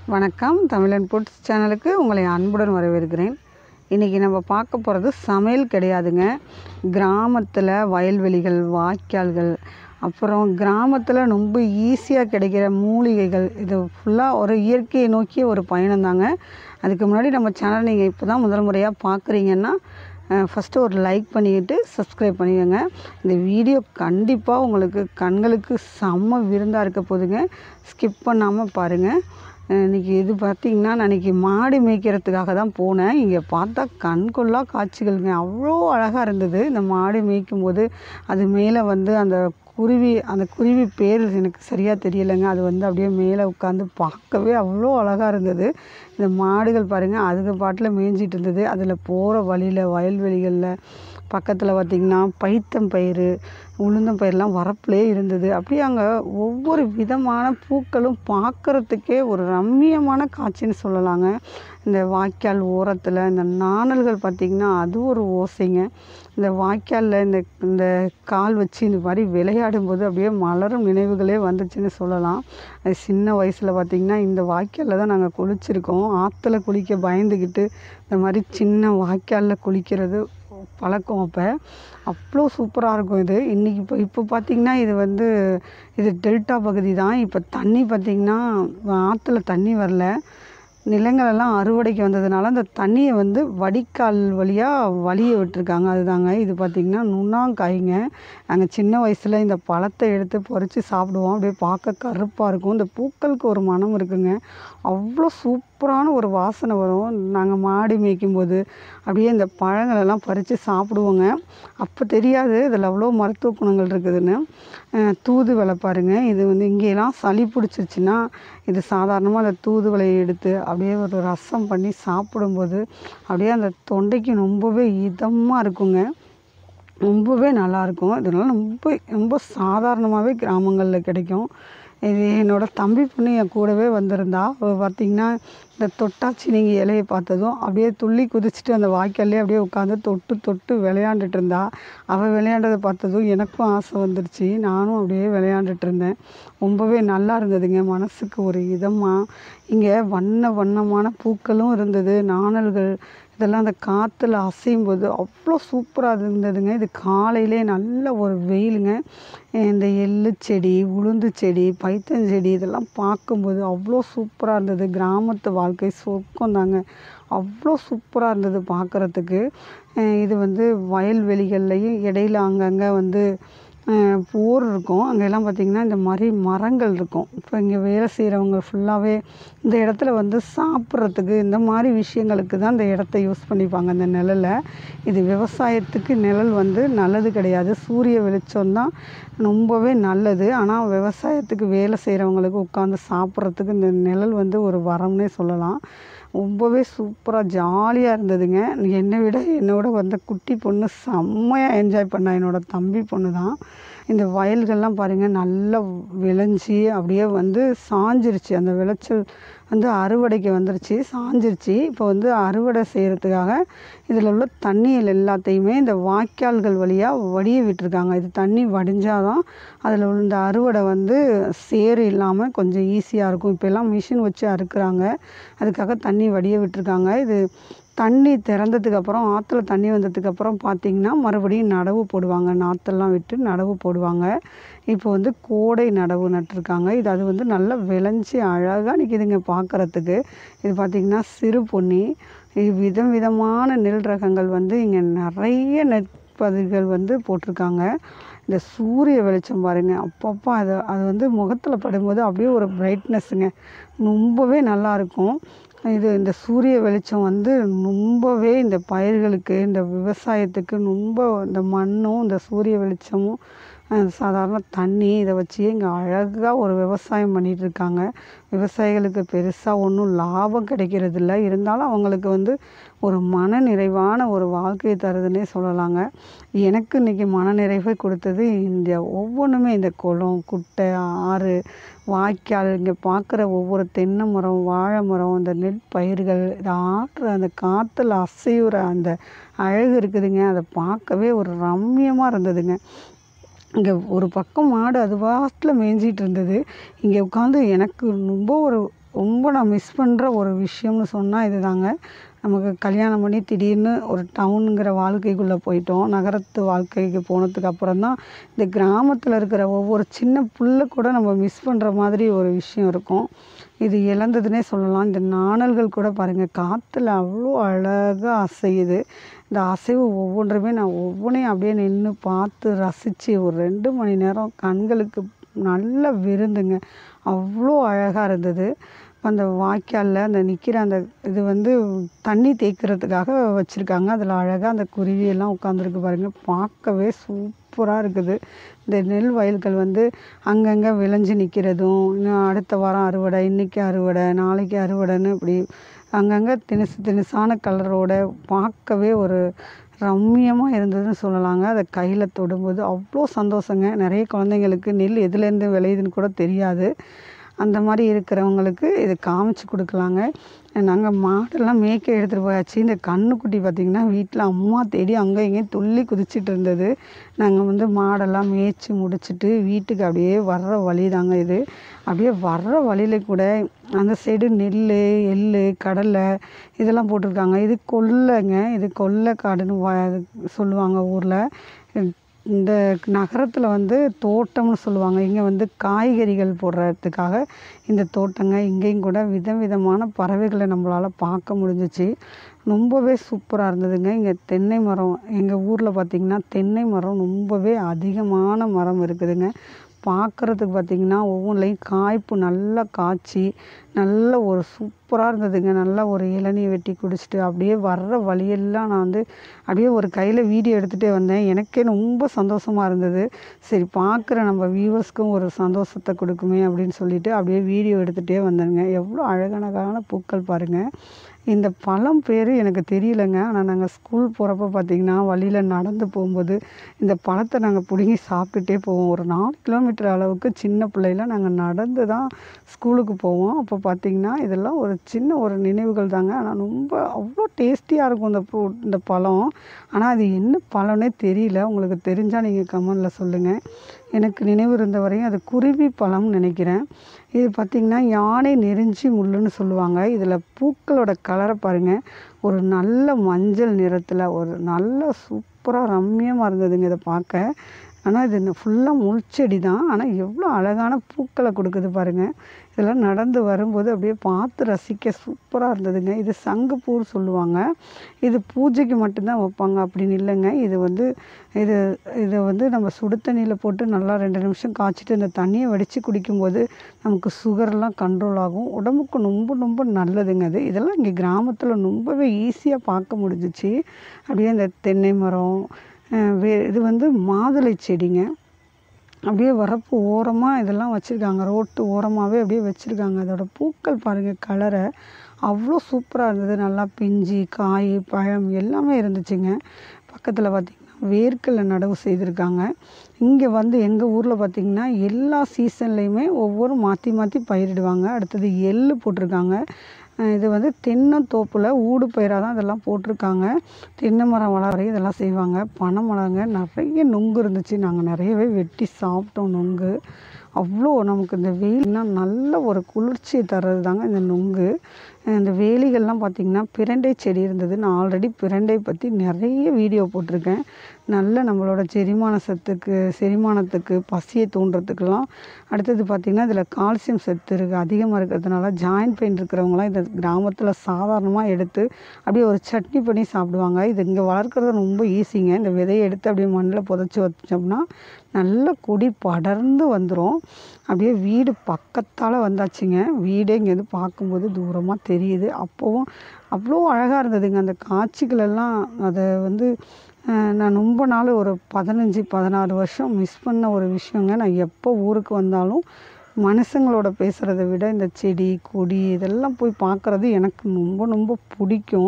வணக்கம் தமிழன் புட்ஸ் சேனலுக்கு உங்களை அன்புடன் வரவேற்கிறேன் இன்றைக்கி நம்ம பார்க்க போகிறது சமையல் கிடையாதுங்க கிராமத்தில் வயல்வெளிகள் வாய்க்கால்கள் அப்புறம் கிராமத்தில் ரொம்ப ஈஸியாக கிடைக்கிற மூலிகைகள் இது ஃபுல்லாக ஒரு இயற்கையை நோக்கிய ஒரு பயணம் தாங்க அதுக்கு முன்னாடி நம்ம சேனல் நீங்கள் இப்போ தான் முதல் முறையாக பார்க்குறீங்கன்னா ஃபஸ்ட்டு ஒரு லைக் பண்ணிக்கிட்டு சப்ஸ்கிரைப் பண்ணிக்கோங்க இந்த வீடியோ கண்டிப்பாக உங்களுக்கு கண்களுக்கு செம்ம விருந்தாக இருக்க போதுங்க ஸ்கிப் பண்ணாமல் பாருங்கள் இன்றைக்கி இது பார்த்திங்கன்னா நான் இன்றைக்கி மாடு மேய்க்கிறதுக்காக தான் போனேன் இங்கே பார்த்தா கண்கொள்ளா காட்சிகள்ங்க அவ்வளோ அழகாக இருந்தது இந்த மாடு மேய்க்கும் போது அது மேலே வந்து அந்த குருவி அந்த குருவி பேர் எனக்கு சரியாக தெரியலைங்க அது வந்து அப்படியே மேலே உட்காந்து பார்க்கவே அவ்வளோ அழகாக இருந்தது இந்த மாடுகள் பாருங்கள் அதுக்கு பாட்டில் மேய்ஞ்சிட்டு இருந்தது அதில் போகிற வழியில் வயல்வெளிகளில் பக்கத்தில் பார்த்திங்கன்னா பைத்தம் பயிறு உளுந்தம் பயிரெலாம் வரப்புலே இருந்தது அப்படியே அங்கே ஒவ்வொரு விதமான பூக்களும் பார்க்குறதுக்கே ஒரு ரம்மியமான காட்சின்னு சொல்லலாங்க இந்த வாய்க்கால் ஓரத்தில் இந்த நாணல்கள் பார்த்திங்கன்னா அது ஒரு ஓசைங்க இந்த வாய்க்காலில் இந்த இந்த கால் வச்சு இந்த மாதிரி விளையாடும்போது அப்படியே மலரும் நினைவுகளே வந்துச்சுன்னு சொல்லலாம் அது சின்ன வயசில் பார்த்திங்கன்னா இந்த வாய்க்காலில் தான் நாங்கள் குளிச்சிருக்கோம் ஆற்றுல குளிக்க பயந்துக்கிட்டு இந்த மாதிரி சின்ன வாய்க்காலில் குளிக்கிறது பழக்கம் அப்போ அவ்வளோ சூப்பராக இருக்கும் இது இன்றைக்கி இப்போ இப்போ பார்த்திங்கன்னா இது வந்து இது டெல்டா பகுதி தான் இப்போ தண்ணி பார்த்திங்கன்னா ஆற்றுல தண்ணி வரல நிலங்களெல்லாம் அறுவடைக்கு வந்ததுனால அந்த தண்ணியை வந்து வடிகால் வழியாக வழிய விட்டுருக்காங்க அதுதாங்க இது பார்த்திங்கன்னா நுண்ணாங்காய்ங்க நாங்கள் சின்ன வயசில் இந்த பழத்தை எடுத்து பறித்து சாப்பிடுவோம் அப்படியே பார்க்க கருப்பாக இருக்கும் இந்த பூக்களுக்கு ஒரு மனம் இருக்குங்க அவ்வளோ சூப்பரான ஒரு வாசனை வரும் நாங்கள் மாடு மேய்க்கும் போது அப்படியே இந்த பழங்களெல்லாம் பறித்து சாப்பிடுவோங்க அப்போ தெரியாது இதில் அவ்வளோ மருத்துவ குணங்கள் இருக்குதுன்னு தூதுவளை பாருங்கள் இது வந்து இங்கேலாம் சளி பிடிச்சிருச்சுன்னா இது சாதாரணமாக அந்த தூதுவளையை எடுத்து அப்படியே ஒரு ரசம் பண்ணி சாப்பிடும்போது அப்படியே அந்த தொண்டைக்கு ரொம்பவே இதமாக இருக்குங்க ரொம்பவே நல்லாயிருக்கும் இதெல்லாம் ரொம்ப ரொம்ப சாதாரணமாகவே கிராமங்களில் கிடைக்கும் இது என்னோடய தம்பி பொண்ணு என் கூடவே வந்திருந்தா அவள் பார்த்திங்கன்னா இந்த தொட்டாச்சி நீங்கள் இலையை பார்த்ததும் அப்படியே துள்ளி குதிச்சுட்டு அந்த வாய்க்கால்லே அப்படியே உட்காந்து தொட்டு தொட்டு விளையாண்டுட்டு இருந்தா அவள் விளையாண்டதை பார்த்ததும் எனக்கும் ஆசை வந்துருச்சு நானும் அப்படியே விளையாண்டுட்டு இருந்தேன் ரொம்பவே நல்லா இருந்ததுங்க மனசுக்கு ஒரு இதமாக இங்கே வண்ண வண்ணமான பூக்களும் இருந்தது நாணல்கள் இதெல்லாம் அந்த காற்றுல அசையும் போது அவ்வளோ சூப்பராக இருந்ததுங்க இது காலையிலே நல்ல ஒரு வெயிலுங்க இந்த எள்ளு செடி உளுந்து செடி பைத்தஞ்செடி இதெல்லாம் பார்க்கும்போது அவ்வளோ சூப்பராக இருந்தது கிராமத்து வாழ்க்கை சொர்க்கம் தாங்க அவ்வளோ சூப்பராக இருந்தது பார்க்குறதுக்கு இது வந்து வயல்வெளிகள்லையும் இடையில அங்கங்கே வந்து போர் இருக்கும் அங்கெல்லாம் பார்த்திங்கன்னா இந்த மாதிரி மரங்கள் இருக்கும் இப்போ இங்கே வேலை செய்கிறவங்க ஃபுல்லாகவே இந்த இடத்துல வந்து சாப்பிட்றதுக்கு இந்த மாதிரி விஷயங்களுக்கு தான் இந்த இடத்த யூஸ் பண்ணிப்பாங்க அந்த நிழலை இது விவசாயத்துக்கு நிழல் வந்து நல்லது கிடையாது சூரிய வெளிச்சம் தான் ரொம்பவே நல்லது ஆனால் விவசாயத்துக்கு வேலை செய்கிறவங்களுக்கு உட்காந்து சாப்பிட்றதுக்கு இந்த நிழல் வந்து ஒரு வரம்னே சொல்லலாம் ரொம்பவே சூப்பராக ஜாலியாக இருந்ததுங்க என்னை விட என்னோட வந்த குட்டி பொண்ணு செம்மையாக என்ஜாய் பண்ணா என்னோடய தம்பி பொண்ணு தான் இந்த வயல்கள்லாம் பாருங்கள் நல்லா விளைஞ்சி அப்படியே வந்து சாஞ்சிருச்சு அந்த விளைச்சல் வந்து அறுவடைக்கு வந்துருச்சு சாஞ்சிருச்சு இப்போ வந்து அறுவடை செய்கிறதுக்காக இதில் உள்ள தண்ணிகள் எல்லாத்தையுமே இந்த வாய்க்கால்கள் வழியாக வடிய விட்டுருக்காங்க இது தண்ணி வடிஞ்சாதான் அதில் உள்ள இந்த அறுவடை வந்து சேறு இல்லாமல் கொஞ்சம் ஈஸியாக இருக்கும் இப்போ எல்லாம் மிஷின் வச்சு அறுக்குறாங்க அதுக்காக தண்ணி வடிய விட்டுருக்காங்க இது தண்ணி திறந்ததுக்கப்புறம் ஆற்றுல தண்ணி வந்ததுக்கப்புறம் பார்த்திங்கன்னா மறுபடியும் நடவு போடுவாங்க நாற்றெல்லாம் விட்டு நடவு போடுவாங்க இப்போ வந்து கோடை நடவு நட்டிருக்காங்க இது அது வந்து நல்லா விளைஞ்சி அழகாக நிற்கிதுங்க பார்க்குறதுக்கு இது பார்த்திங்கன்னா சிறு பொன்னி இது விதம் விதமான நெல் ரகங்கள் வந்து இங்கே நிறைய நெற்பதிர்கள் வந்து போட்டிருக்காங்க இந்த சூரிய வெளிச்சம் பாருங்கள் அப்பப்போ அது அது வந்து முகத்தில் படும்போது அப்படியே ஒரு பிரைட்னஸ்ஸுங்க ரொம்பவே நல்லாயிருக்கும் இது இந்த சூரிய வெளிச்சம் வந்து ரொம்பவே இந்த பயிர்களுக்கு இந்த விவசாயத்துக்கு ரொம்ப இந்த மண்ணும் இந்த சூரிய வெளிச்சமும் சாதாரண தண்ணி இதை வச்சு இங்கே அழகாக ஒரு விவசாயம் பண்ணிகிட்ருக்காங்க விவசாயிகளுக்கு பெருசாக ஒன்றும் லாபம் கிடைக்கிறது இல்லை இருந்தாலும் அவங்களுக்கு வந்து ஒரு மன நிறைவான ஒரு வாழ்க்கையை தருதுன்னே சொல்லலாங்க எனக்கு இன்றைக்கி மன நிறைவை கொடுத்தது இந்த ஒவ்வொன்றுமே இந்த குளம் குட்டை ஆறு வாய்க்கால் இங்கே பார்க்குற ஒவ்வொரு தென்னை மரம் வாழை மரம் இந்த நெற்பயிர்கள் இது ஆடுற அந்த காற்றுல அசையுற அந்த அழகு இருக்குதுங்க அதை பார்க்கவே ஒரு ரம்மியமாக இருந்ததுங்க இங்கே ஒரு பக்கம் மாடு அது பாட்டில் மேய்ஞ்சிட்டு இருந்தது இங்கே உட்காந்து எனக்கு ரொம்ப ஒரு ரொம்ப நான் மிஸ் பண்ணுற ஒரு விஷயம்னு சொன்னால் இதுதாங்க நமக்கு கல்யாணம் பண்ணி திடீர்னு ஒரு டவுனுங்கிற வாழ்க்கைக்குள்ளே போயிட்டோம் நகரத்து வாழ்க்கைக்கு போனதுக்கு அப்புறம் தான் இந்த கிராமத்தில் இருக்கிற ஒவ்வொரு சின்ன புல்லை கூட நம்ம மிஸ் பண்ணுற மாதிரி ஒரு விஷயம் இருக்கும் இது இழந்ததுன்னே சொல்லலாம் இந்த நாணல்கள் கூட பாருங்கள் காற்றுல அவ்வளோ அழகாக அசையுது இந்த அசைவு ஒவ்வொன்றுமே நான் ஒவ்வொன்றையும் அப்படியே நின்று பார்த்து ரசித்து ஒரு ரெண்டு மணி நேரம் கண்களுக்கு நல்ல விருந்துங்க அவ்வளோ அழகாக இருந்தது அந்த வாய்க்காலில் அந்த நிற்கிற அந்த இது வந்து தண்ணி தேய்க்கிறதுக்காக வச்சுருக்காங்க அதில் அழகாக அந்த குருவியெல்லாம் உட்காந்துருக்கு பாருங்கள் பார்க்கவே சூப்பராக இருக்குது இந்த நெல் வயல்கள் வந்து அங்கங்கே விளைஞ்சு நிற்கிறதும் இன்னும் அடுத்த வாரம் அறுவடை இன்றைக்கி அறுவடை நாளைக்கு அறுவடைன்னு இப்படி அங்கங்கே திணுசு திணுசான கலரோட பார்க்கவே ஒரு ரம்மியமாக இருந்ததுன்னு சொல்லலாங்க அதை கையில் தொடும்போது அவ்வளோ சந்தோஷங்க நிறைய குழந்தைங்களுக்கு நெல் எதுலேருந்து விளையுதுன்னு கூட தெரியாது அந்த மாதிரி இருக்கிறவங்களுக்கு இது காமிச்சு கொடுக்கலாங்க நாங்கள் மாடெல்லாம் மேய்க்க எடுத்துகிட்டு போயாச்சு இந்த கன்றுக்குட்டி பார்த்திங்கன்னா வீட்டில் அம்மா தேடி அங்கே இங்கேயும் துள்ளி குதிச்சிட்டு இருந்தது நாங்கள் வந்து மாடெல்லாம் மேய்ச்சி முடிச்சிட்டு வீட்டுக்கு அப்படியே வர்ற வழி தாங்க இது அப்படியே வர்ற வழியில் கூட அந்த சைடு நெல் எள் கடலை இதெல்லாம் போட்டிருக்காங்க இது கொல்லைங்க இது கொல்லை காடுன்னு வ சொல்லுவாங்க ஊரில் இந்த நகரத்தில் வந்து தோட்டம்னு சொல்லுவாங்க இங்கே வந்து காய்கறிகள் போடுறதுக்காக இந்த தோட்டங்க இங்கேயும் கூட விதவிதமான பறவைகளை நம்மளால் பார்க்க முடிஞ்சிச்சு ரொம்பவே சூப்பராக இருந்ததுங்க இங்கே தென்னை மரம் எங்கள் ஊரில் பார்த்திங்கன்னா தென்னை மரம் ரொம்பவே அதிகமான மரம் இருக்குதுங்க பார்க்குறதுக்கு பார்த்திங்கன்னா ஒவ்வொன்றுலையும் காய்ப்பு நல்லா காய்ச்சி நல்ல ஒரு சூப்பராக இருந்ததுங்க நல்லா ஒரு இளநீ வெட்டி குடிச்சிட்டு அப்படியே வர்ற வழியெல்லாம் நான் வந்து அப்படியே ஒரு கையில் வீடியோ எடுத்துகிட்டே வந்தேன் எனக்கே ரொம்ப சந்தோஷமாக இருந்தது சரி பார்க்குற நம்ம வியூவர்ஸ்க்கும் ஒரு சந்தோஷத்தை கொடுக்குமே அப்படின்னு சொல்லிட்டு அப்படியே வீடியோ எடுத்துகிட்டே வந்தேங்க எவ்வளோ அழகழகான பூக்கள் பாருங்கள் இந்த பழம் பேர் எனக்கு தெரியலங்க ஆனால் நாங்கள் ஸ்கூல் போகிறப்ப பார்த்திங்கன்னா வழியில் நடந்து போகும்போது இந்த பழத்தை நாங்கள் பிடுங்கி சாப்பிட்டுட்டே போவோம் ஒரு நாலு கிலோமீட்டர் அளவுக்கு சின்ன பிள்ளையில நாங்கள் நடந்து தான் ஸ்கூலுக்கு போவோம் அப்போ பார்த்திங்கன்னா இதெல்லாம் ஒரு சின்ன ஒரு நினைவுகள் தாங்க ஆனால் ரொம்ப அவ்வளோ டேஸ்டியாக இருக்கும் இந்த ஃப்ரூட் இந்த பழம் ஆனால் அது என்ன பழம்னே தெரியல உங்களுக்கு தெரிஞ்சால் நீங்கள் கமெண்டில் சொல்லுங்கள் எனக்கு நினைவு இருந்த வரையும் அது குருவி பழம்னு நினைக்கிறேன் இது பார்த்திங்கன்னா யானை நெருஞ்சி முள்ளுன்னு சொல்லுவாங்க இதில் பூக்களோட கலரை பாருங்கள் ஒரு நல்ல மஞ்சள் நிறத்தில் ஒரு நல்ல சூப்பராக ரம்மியமாக இருந்ததுங்க இதை பார்க்க ஆனால் இது ஃபுல்லாக முள்செடி தான் ஆனால் எவ்வளோ அழகான பூக்களை கொடுக்குது பாருங்கள் இதெல்லாம் நடந்து வரும்போது அப்படியே பார்த்து ரசிக்க சூப்பராக இருந்ததுங்க இது சங்குப்பூன்னு சொல்லுவாங்க இது பூஜைக்கு மட்டும்தான் வைப்பாங்க அப்படின்னு இல்லைங்க இது வந்து இது இதை வந்து நம்ம சுடு தண்ணியில் போட்டு நல்லா ரெண்டு நிமிஷம் காய்ச்சிட்டு இந்த தண்ணியை வடித்து குடிக்கும்போது நமக்கு சுகர்லாம் கண்ட்ரோல் ஆகும் உடம்புக்கு ரொம்ப ரொம்ப நல்லதுங்க அது இதெல்லாம் இங்கே கிராமத்தில் ரொம்பவே ஈஸியாக பார்க்க முடிஞ்சிச்சு அப்படியே இந்த தென்னை மரம் வே இது வந்து மாதுளை செடிங்க அப்படியே வரப்பு ஓரமாக இதெல்லாம் வச்சுருக்காங்க ரோட்டு ஓரமாகவே அப்படியே வச்சுருக்காங்க அதோட பூக்கள் பாருங்கள் கலரை அவ்வளோ சூப்பராக இருந்தது நல்லா பிஞ்சு காய் பழம் எல்லாமே இருந்துச்சுங்க பக்கத்தில் பார்த்திங்கன்னா வேர்க்கடலை நடவு செய்திருக்காங்க இங்கே வந்து எங்கள் ஊரில் பார்த்திங்கன்னா எல்லா சீசன்லேயுமே ஒவ்வொரு மாற்றி மாற்றி பயிரிடுவாங்க அடுத்தது எள்ளு போட்டிருக்காங்க இது வந்து தென்னந்தோப்பில் ஊடு பயிராக தான் இதெல்லாம் போட்டிருக்காங்க தென்னை மரம் வளர இதெல்லாம் செய்வாங்க பனை மரங்க நிறைய நுங்கு இருந்துச்சு நாங்கள் நிறையவே வெட்டி சாப்பிட்டோம் நுங்கு அவ்வளோ நமக்கு இந்த வெயில்னா நல்ல ஒரு குளிர்ச்சியை தர்றது தாங்க இந்த நுங்கு இந்த வேலிகள்லாம் பார்த்திங்கன்னா பிரண்டை செடி இருந்தது நான் ஆல்ரெடி பிரண்டை பற்றி நிறைய வீடியோ போட்டிருக்கேன் நல்ல நம்மளோட செரிமான சத்துக்கு செரிமானத்துக்கு பசியை தூண்டுறதுக்கெல்லாம் அடுத்தது பார்த்திங்கன்னா இதில் கால்சியம் சத்து இருக்குது அதிகமாக இருக்கிறதுனால ஜாயின்ட் பெயின் இருக்கிறவங்களாம் இந்த கிராமத்தில் சாதாரணமாக எடுத்து அப்படியே ஒரு சட்னி பண்ணி சாப்பிடுவாங்க இது இங்கே வளர்க்குறது ரொம்ப ஈஸிங்க இந்த விதையை எடுத்து அப்படியே மண்ணில் புதைச்சி வச்சோம்னா நல்ல கொடி படர்ந்து வந்துடும் அப்படியே வீடு பக்கத்தால் வந்தாச்சுங்க வீடே இங்கேருந்து பார்க்கும்போது தூரமாக தெரியுது அப்போவும் அவ்வளோ அழகாக இருந்ததுங்க அந்த காட்சிகள் எல்லாம் அதை வந்து நான் ரொம்ப நாள் ஒரு பதினஞ்சு பதினாறு வருஷம் மிஸ் பண்ண ஒரு விஷயங்க நான் எப்போ ஊருக்கு வந்தாலும் மனுஷங்களோட பேசுகிறத விட இந்த செடி கொடி இதெல்லாம் போய் பார்க்குறது எனக்கு ரொம்ப ரொம்ப பிடிக்கும்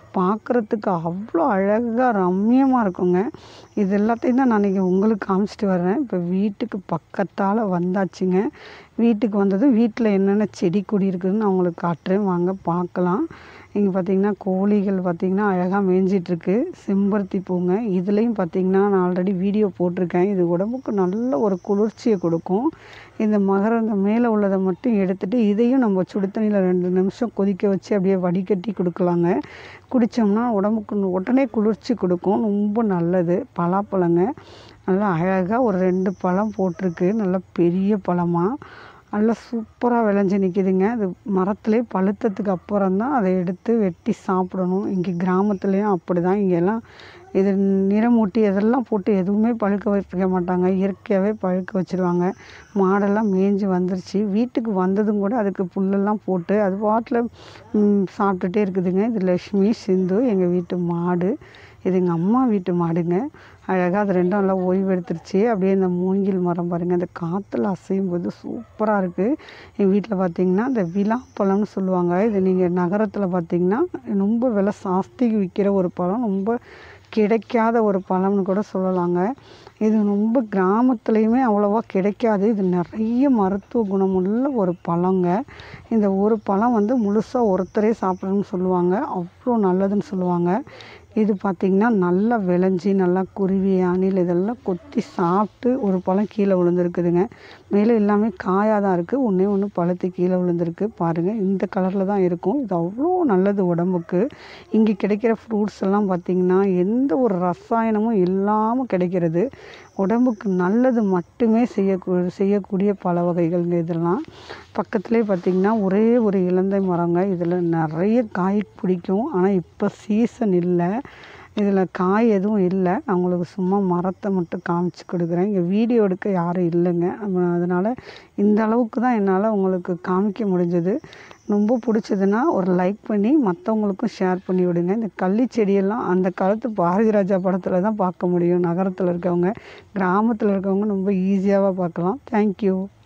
பார்க்குறதுக்கு அவ்வளோ அழகாக ரம்மியமாக இருக்குங்க இது எல்லாத்தையும் தான் நான் இன்றைக்கி உங்களுக்கு காமிச்சிட்டு வர்றேன் இப்போ வீட்டுக்கு பக்கத்தால் வந்தாச்சுங்க வீட்டுக்கு வந்ததும் வீட்டில் என்னென்ன செடி கொடி இருக்குதுன்னு நான் உங்களுக்கு காட்டுறேன் வாங்க பார்க்கலாம் இங்கே பார்த்தீங்கன்னா கோழிகள் பார்த்தீங்கன்னா அழகாக மேய்ஞ்சிட்ருக்கு செம்பருத்தி பூங்க இதுலேயும் பார்த்தீங்கன்னா நான் ஆல்ரெடி வீடியோ போட்டிருக்கேன் இது உடம்புக்கு நல்ல ஒரு குளிர்ச்சியை கொடுக்கும் இந்த மகரந்த மேலே உள்ளதை மட்டும் எடுத்துகிட்டு இதையும் நம்ம சுடு தண்ணியில் ரெண்டு நிமிஷம் கொதிக்க வச்சு அப்படியே வடிகட்டி கொடுக்கலாங்க குடித்தோம்னா உடம்புக்கு உடனே குளிர்ச்சி கொடுக்கும் ரொம்ப நல்லது பலாப்பழங்க நல்லா அழகாக ஒரு ரெண்டு பழம் போட்டிருக்கு நல்லா பெரிய பழமாக நல்லா சூப்பராக விளைஞ்சி நிற்கிதுங்க அது மரத்துலேயே பழுத்ததுக்கு அப்புறம் தான் அதை எடுத்து வெட்டி சாப்பிடணும் இங்கே கிராமத்துலேயும் அப்படி தான் இங்கெல்லாம் இது நிறமூட்டி இதெல்லாம் போட்டு எதுவுமே பழுக்க வைக்க மாட்டாங்க இயற்கையாகவே பழுக்க வச்சுருவாங்க மாடெல்லாம் மேய்ஞ்சி வந்துருச்சு வீட்டுக்கு வந்ததும் கூட அதுக்கு புல்லெல்லாம் போட்டு அது பாட்டில் சாப்பிட்டுட்டே இருக்குதுங்க இது லக்ஷ்மி சிந்து எங்கள் வீட்டு மாடு இது எங்கள் அம்மா வீட்டு மாடுங்க அழகாக அது ரெண்டும் நல்லா ஓய்வு எடுத்துருச்சு அப்படியே இந்த மூங்கில் மரம் பாருங்கள் அந்த காற்றுல அசையும் போது சூப்பராக இருக்குது எங்கள் வீட்டில் பார்த்தீங்கன்னா இந்த விழாப்பழம்னு சொல்லுவாங்க இது நீங்கள் நகரத்தில் பார்த்தீங்கன்னா ரொம்ப விலை ஜாஸ்திக்கு விற்கிற ஒரு பழம் ரொம்ப கிடைக்காத ஒரு பழம்னு கூட சொல்லலாங்க இது ரொம்ப கிராமத்துலேயுமே அவ்வளோவா கிடைக்காது இது நிறைய மருத்துவ குணமுள்ள ஒரு பழங்க இந்த ஒரு பழம் வந்து முழுசாக ஒருத்தரே சாப்பிடணும்னு சொல்லுவாங்க அவ்வளோ நல்லதுன்னு சொல்லுவாங்க இது பார்த்திங்கன்னா நல்லா விளைஞ்சி நல்லா குருவி அணில் இதெல்லாம் கொத்தி சாப்பிட்டு ஒரு பழம் கீழே விழுந்துருக்குதுங்க மேலே எல்லாமே காயாக தான் இருக்குது ஒன்றே ஒன்று பழுத்து கீழே விழுந்திருக்கு பாருங்கள் இந்த கலரில் தான் இருக்கும் இது அவ்வளோ நல்லது உடம்புக்கு இங்கே கிடைக்கிற ஃப்ரூட்ஸ் எல்லாம் பார்த்திங்கன்னா எந்த ஒரு ரசாயனமும் இல்லாமல் கிடைக்கிறது உடம்புக்கு நல்லது மட்டுமே செய்யக்கூ செய்யக்கூடிய பல வகைகள்ங்க இதெல்லாம் பக்கத்துலேயே பார்த்திங்கன்னா ஒரே ஒரு இலந்தை மரங்க இதில் நிறைய காய் பிடிக்கும் ஆனால் இப்போ சீசன் இல்லை இதில் காய் எதுவும் இல்லை நான் உங்களுக்கு சும்மா மரத்தை மட்டும் காமிச்சு கொடுக்குறேன் இங்கே வீடியோ எடுக்க யாரும் இல்லைங்க அதனால் இந்த அளவுக்கு தான் என்னால் உங்களுக்கு காமிக்க முடிஞ்சது ரொம்ப பிடிச்சதுன்னா ஒரு லைக் பண்ணி மற்றவங்களுக்கும் ஷேர் பண்ணி விடுங்க இந்த கள்ளி செடியெல்லாம் அந்த காலத்து பாரதி ராஜா படத்தில் தான் பார்க்க முடியும் நகரத்தில் இருக்கவங்க கிராமத்தில் இருக்கவங்க ரொம்ப ஈஸியாக பார்க்கலாம் தேங்க்யூ